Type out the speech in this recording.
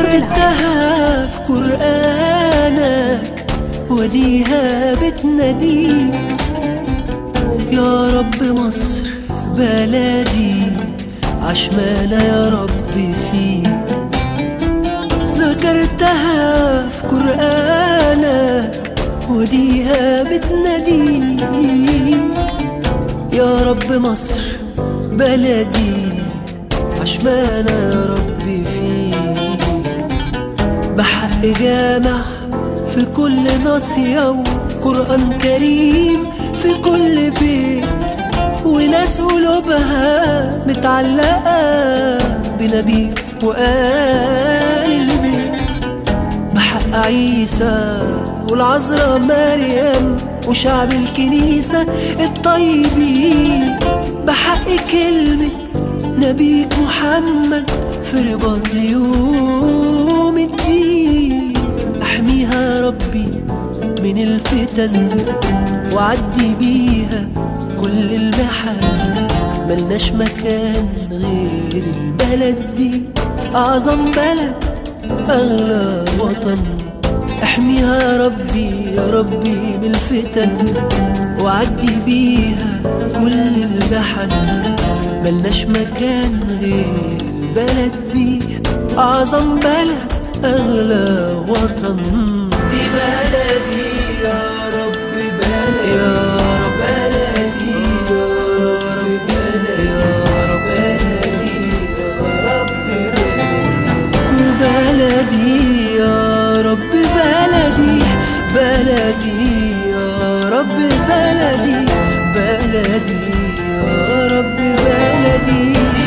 ذكرتها في قرآنك وديها بتناديك يا رب مصر بلدي عشمانة يا رب فيك ذكرتها في قرآنك وديها بتناديك يا رب مصر بلدي عشمانة يا رب فيك بحق جامع في كل ناصية وقرآن كريم في كل بيت وناس قلوبها متعلقة بنبيك وآل البيت بحق عيسى والعذراء مريم وشعب الكنيسة الطيبين بحق كلمة نبيك محمد في رباط ليوم الدين احميها يا ربي من الفتن وعدي بيها كل المحن ملناش مكان غير البلد دي أعظم بلد أغلى وطن احميها يا ربي يا ربي من الفتن وعدي بيها كل المحن ملناش مكان غير البلد دي أعظم بلد أغلى وطن دي بلدي يا رب بلدي يا رب بلدي يا رب بلدي يا رب بلدي يا رب بلدي بلدي يا رب بلدي بلدي يا رب بلدي